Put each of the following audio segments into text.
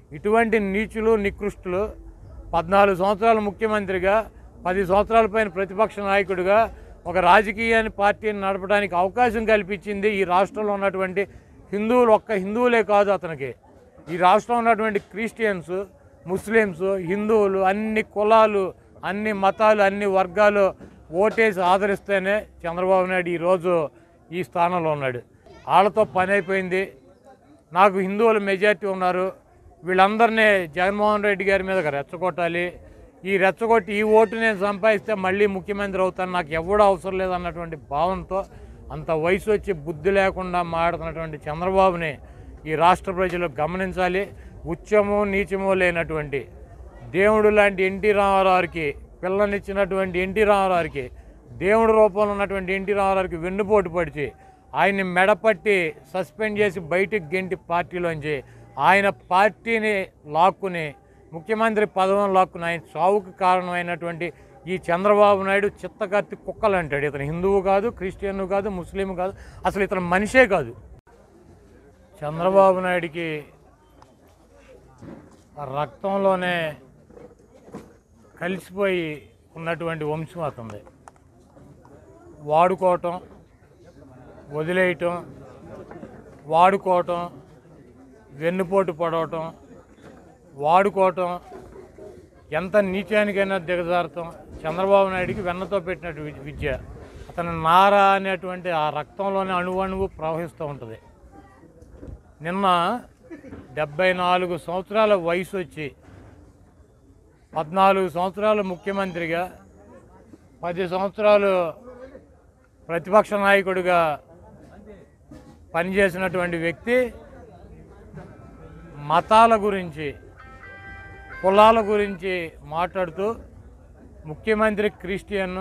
ఇటువంటి నీచులు నికృష్టులు పద్నాలుగు సంవత్సరాల ముఖ్యమంత్రిగా పది సంవత్సరాల పైన ప్రతిపక్ష నాయకుడిగా ఒక రాజకీయాన్ని పార్టీని నడపడానికి అవకాశం కల్పించింది ఈ రాష్ట్రంలో ఉన్నటువంటి హిందువులు ఒక్క హిందువులే కాదు అతనికి ఈ రాష్ట్రంలో ఉన్నటువంటి క్రిస్టియన్స్ ముస్లిమ్స్ హిందువులు అన్ని కులాలు అన్ని మతాలు అన్ని వర్గాలు ఓటేసి ఆదరిస్తేనే చంద్రబాబు నాయుడు ఈరోజు ఈ స్థానంలో ఉన్నాడు వాళ్ళతో పని అయిపోయింది నాకు హిందువులు మెజారిటీ ఉన్నారు వీళ్ళందరినీ జగన్మోహన్ రెడ్డి గారి మీద రెచ్చగొట్టాలి ఈ రెచ్చగొట్టి ఈ ఓటు నేను సంపాదిస్తే మళ్ళీ ముఖ్యమంత్రి అవుతాను నాకు ఎవడూ అవసరం లేదన్నటువంటి భావంతో అంత వయసు వచ్చి బుద్ధి లేకుండా మాడుతున్నటువంటి చంద్రబాబుని ఈ రాష్ట్ర ప్రజలు గమనించాలి ఉచ్చము నీచము లేనటువంటి దేవుడు లాంటి ఎన్టీ రామారావుకి పిల్లనిచ్చినటువంటి ఎన్టీ రామారావుకి దేవుడి రూపంలో ఉన్నటువంటి ఎన్టీ రామారావుకి వెన్నుపోటు పడిచి ఆయన్ని మెడపట్టి సస్పెండ్ చేసి బయటికి గెంటి పార్టీలోంచి ఆయన పార్టీని లాక్కుని ముఖ్యమంత్రి పదవిని లాక్కుని ఆయన చావుకు కారణమైనటువంటి ఈ చంద్రబాబు నాయుడు చిత్తకత్తి కుక్కలు అంటాడు ఇతను హిందువు కాదు క్రిస్టియన్ కాదు ముస్లిం కాదు అసలు ఇతను మనిషే కాదు చంద్రబాబు నాయుడికి ఆ రక్తంలోనే కలిసిపోయి ఉన్నటువంటి వంశం అతనిది వాడుకోవటం వదిలేయటం వాడుకోవటం వెన్నుపోటు పడవటం వాడుకోవటం ఎంత నీచానికైనా దిగజారటం చంద్రబాబు నాయుడికి వెన్నతో పెట్టినట్టు వి- విద్య అతని నార అనేటువంటి ఆ రక్తంలోనే అణువణువు ప్రవహిస్తూ ఉంటుంది నిన్న డెబ్బై నాలుగు సంవత్సరాల వయసు వచ్చి పద్నాలుగు సంవత్సరాలు ముఖ్యమంత్రిగా పది సంవత్సరాలు ప్రతిపక్ష నాయకుడిగా పనిచేసినటువంటి వ్యక్తి మతాల గురించి కులాల గురించి మాట్లాడుతూ ముఖ్యమంత్రి క్రిస్టియన్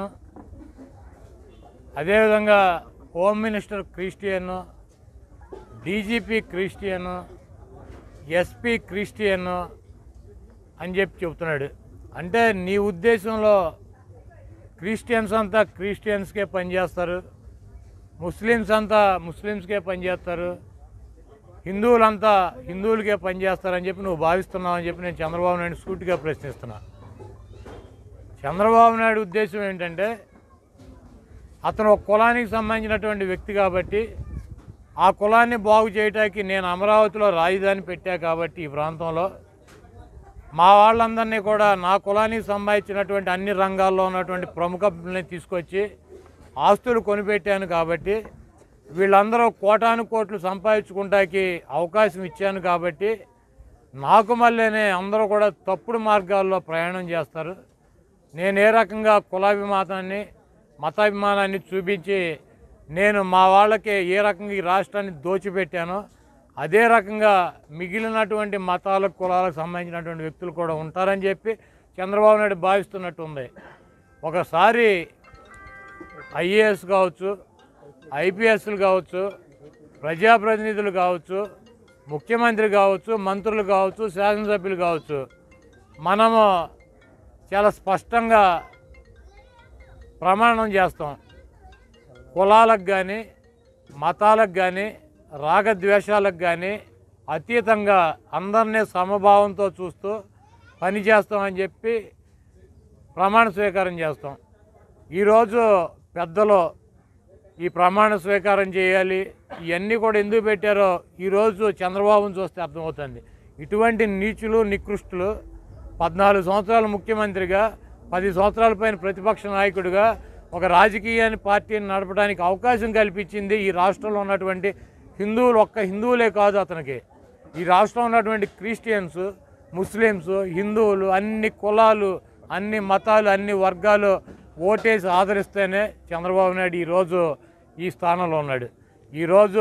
అదేవిధంగా home minister Christian DGP Christian SP Christian అని చెప్పి చెప్తున్నాడు అంటే నీ ఉద్దేశంలో క్రిస్టియన్స్ అంతా క్రిస్టియన్స్కే పనిచేస్తారు ముస్లిమ్స్ అంతా ముస్లిమ్స్కే పనిచేస్తారు హిందువులంతా హిందువులకే పనిచేస్తారని చెప్పి నువ్వు భావిస్తున్నావు అని చెప్పి నేను చంద్రబాబు నాయుడు సూటిగా ప్రశ్నిస్తున్నా చంద్రబాబు నాయుడు ఉద్దేశం ఏంటంటే అతను ఒక కులానికి సంబంధించినటువంటి వ్యక్తి కాబట్టి ఆ కులాన్ని బాగు చేయటానికి నేను అమరావతిలో రాజధాని పెట్టా కాబట్టి ఈ ప్రాంతంలో మా వాళ్ళందరినీ కూడా నా కులానికి సంబంధించినటువంటి అన్ని రంగాల్లో ఉన్నటువంటి ప్రముఖుల్ని తీసుకొచ్చి ఆస్తులు కొనిపెట్టాను కాబట్టి వీళ్ళందరూ కోటాను కోట్లు సంపాదించుకుంటానికి అవకాశం ఇచ్చాను కాబట్టి నాకు మళ్ళీనే అందరూ కూడా తప్పుడు మార్గాల్లో ప్రయాణం చేస్తారు నేను ఏ రకంగా కులాభిమానాన్ని మతాభిమానాన్ని చూపించి నేను మా వాళ్ళకి ఏ రకంగా ఈ రాష్ట్రాన్ని దోచిపెట్టానో అదే రకంగా మిగిలినటువంటి మతాలకు కులాలకు సంబంధించినటువంటి వ్యక్తులు కూడా ఉంటారని చెప్పి చంద్రబాబు నాయుడు భావిస్తున్నట్టు ఉంది ఒకసారి ఐఏఎస్ కావచ్చు ఐపీఎస్లు కావచ్చు ప్రజాప్రతినిధులు కావచ్చు ముఖ్యమంత్రి కావచ్చు మంత్రులు కావచ్చు శాసనసభ్యులు కావచ్చు మనము చాలా స్పష్టంగా ప్రమాణం చేస్తాం కులాలకు కానీ మతాలకు కానీ రాగద్వేషాలకు కానీ అతీతంగా అందరినీ సమభావంతో చూస్తూ పని చేస్తామని చెప్పి ప్రమాణ స్వీకారం చేస్తాం ఈరోజు పెద్దలు ఈ ప్రమాణ స్వీకారం చేయాలి ఇవన్నీ కూడా ఎందుకు పెట్టారో ఈరోజు చంద్రబాబును చూస్తే అర్థమవుతుంది ఇటువంటి నీచులు నికృష్టులు పద్నాలుగు సంవత్సరాల ముఖ్యమంత్రిగా పది సంవత్సరాల పైన ప్రతిపక్ష నాయకుడిగా ఒక రాజకీయాన్ని పార్టీని నడపడానికి అవకాశం కల్పించింది ఈ రాష్ట్రంలో ఉన్నటువంటి హిందువులు ఒక్క హిందువులే కాదు అతనికి ఈ రాష్ట్రంలో ఉన్నటువంటి క్రిస్టియన్స్ ముస్లిమ్స్ హిందువులు అన్ని కులాలు అన్ని మతాలు అన్ని వర్గాలు ఓటేసి ఆదరిస్తేనే చంద్రబాబు నాయుడు ఈరోజు ఈ స్థానంలో ఉన్నాడు ఈరోజు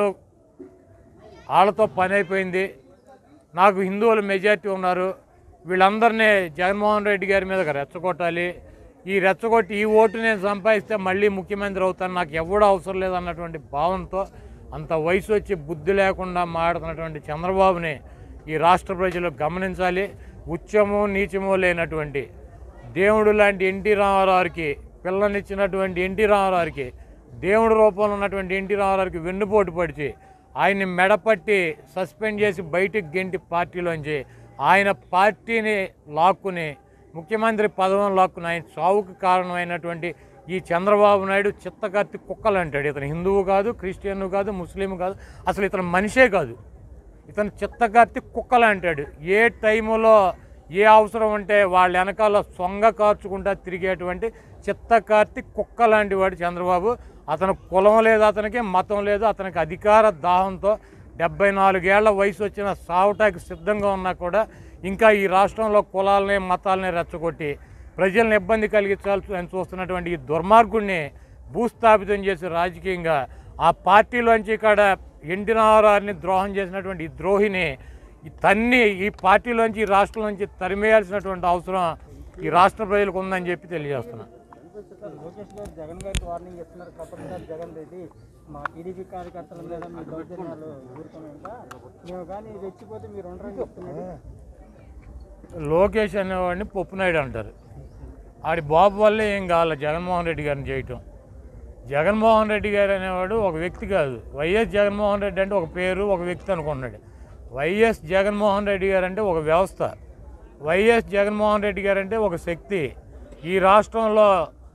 వాళ్ళతో పని అయిపోయింది నాకు హిందువులు మెజారిటీ ఉన్నారు వీళ్ళందరినీ జగన్మోహన్ రెడ్డి గారి మీద రెచ్చగొట్టాలి ఈ రెచ్చగొట్టి ఈ ఓటు నేను సంపాదిస్తే మళ్ళీ ముఖ్యమంత్రి అవుతాను నాకు ఎవడూ అవసరం లేదన్నటువంటి భావంతో అంత వయసు వచ్చి బుద్ధి లేకుండా మాడుతున్నటువంటి చంద్రబాబుని ఈ రాష్ట్ర ప్రజలు గమనించాలి ఉచ్చము నీచము లేనటువంటి దేవుడు లాంటి ఎన్టీ రామారావుకి పిల్లనిచ్చినటువంటి ఎన్టీ రామారావుకి దేవుడి రూపంలో ఉన్నటువంటి ఎన్టీ రామారావుకి వెన్నుపోటు పడిచి ఆయన్ని మెడపట్టి సస్పెండ్ చేసి బయటికి గెంటి పార్టీలోంచి ఆయన పార్టీని లాక్కుని ముఖ్యమంత్రి పదవిని లాక్కుని ఆయన చావుకు కారణమైనటువంటి ఈ చంద్రబాబు నాయుడు చిత్తకత్తి కుక్కలు అంటాడు ఇతను హిందువు కాదు క్రిస్టియన్ కాదు ముస్లిం కాదు అసలు ఇతను మనిషే కాదు ఇతను చిత్తకత్తి కుక్కలు అంటాడు ఏ టైములో ఏ అవసరం ఉంటే వాళ్ళ వెనకాల సొంగ కార్చుకుంటా తిరిగేటువంటి చిత్తకార్తి కుక్క లాంటి వాడు చంద్రబాబు అతను కులం లేదు అతనికి మతం లేదు అతనికి అధికార దాహంతో డెబ్బై నాలుగేళ్ల వయసు వచ్చిన సావటానికి సిద్ధంగా ఉన్నా కూడా ఇంకా ఈ రాష్ట్రంలో కులాలని మతాలని రెచ్చగొట్టి ప్రజల్ని ఇబ్బంది కలిగించాల్సి చూస్తున్నటువంటి ఈ దుర్మార్గుడిని భూస్థాపితం చేసి రాజకీయంగా ఆ పార్టీలోంచి ఇక్కడ ఎన్టీఆర్ఆర్ని ద్రోహం చేసినటువంటి ఈ ద్రోహిని ఈ తన్ని ఈ పార్టీలోంచి ఈ రాష్ట్రం నుంచి తరిమేయాల్సినటువంటి అవసరం ఈ రాష్ట్ర ప్రజలకు ఉందని చెప్పి తెలియజేస్తున్నా లోకేష్ గారు జగన్ గారికి వార్నింగ్ ఇస్తున్నారు తప్పకుండా జగన్ రెడ్డి మా టీడీపీ కార్యకర్తల మీద మీ దౌర్జన్యాలు ఊరుకున్నాక మేము కానీ రెచ్చిపోతే మీరు ఉండరని చెప్తున్నారు లోకేష్ అనేవాడిని పప్పునాయుడు అంటారు ఆడి బాబు వల్లే ఏం కావాలి జగన్మోహన్ రెడ్డి గారిని చేయటం జగన్మోహన్ రెడ్డి గారు అనేవాడు ఒక వ్యక్తి కాదు వైఎస్ జగన్మోహన్ రెడ్డి అంటే ఒక పేరు ఒక వ్యక్తి అనుకున్నాడు వైఎస్ జగన్మోహన్ రెడ్డి గారు అంటే ఒక వ్యవస్థ వైఎస్ జగన్మోహన్ రెడ్డి గారు అంటే ఒక శక్తి ఈ రాష్ట్రంలో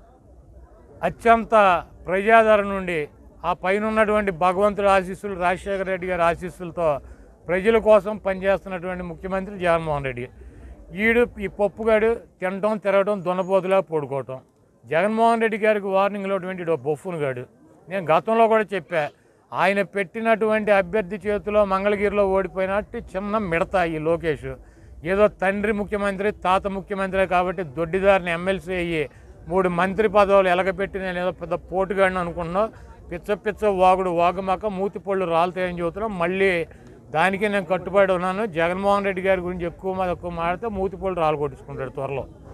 అత్యంత ప్రజాదరణ నుండి ఆ పైన ఉన్నటువంటి భగవంతుడి ఆశీస్సులు రాజశేఖర రెడ్డి గారి ఆశీస్సులతో ప్రజల కోసం పనిచేస్తున్నటువంటి ముఖ్యమంత్రి జగన్మోహన్ రెడ్డి ఈడు ఈ పప్పుగాడు తినటం తిరగటం దున్నపోతులా పడుకోవటం జగన్మోహన్ రెడ్డి గారికి వార్నింగ్ ఇవ్వటువంటి ఈడు బొఫ్ఫును గాడు నేను గతంలో కూడా చెప్పా ఆయన పెట్టినటువంటి అభ్యర్థి చేతిలో మంగళగిరిలో ఓడిపోయినట్టు చిన్న మిడత ఈ లోకేష్ ఏదో తండ్రి ముఖ్యమంత్రి తాత ముఖ్యమంత్రి కాబట్టి దొడ్డిదారిని ఎమ్మెల్సీ అయ్యి మూడు మంత్రి పదవులు ఎలగపెట్టి నేను ఏదో పెద్ద పోటుగాడిని అనుకున్నాను పిచ్చ పిచ్చ వాగుడు వాగుమాక మూతి పళ్ళు రాలుతాయని చెబుతున్నాం మళ్ళీ దానికి నేను కట్టుబడి ఉన్నాను జగన్మోహన్ రెడ్డి గారి గురించి ఎక్కువ మా- ఎక్కువ మాడితే మూతి పళ్ళు రాలు కొట్టించుకుంటాడు త్వరలో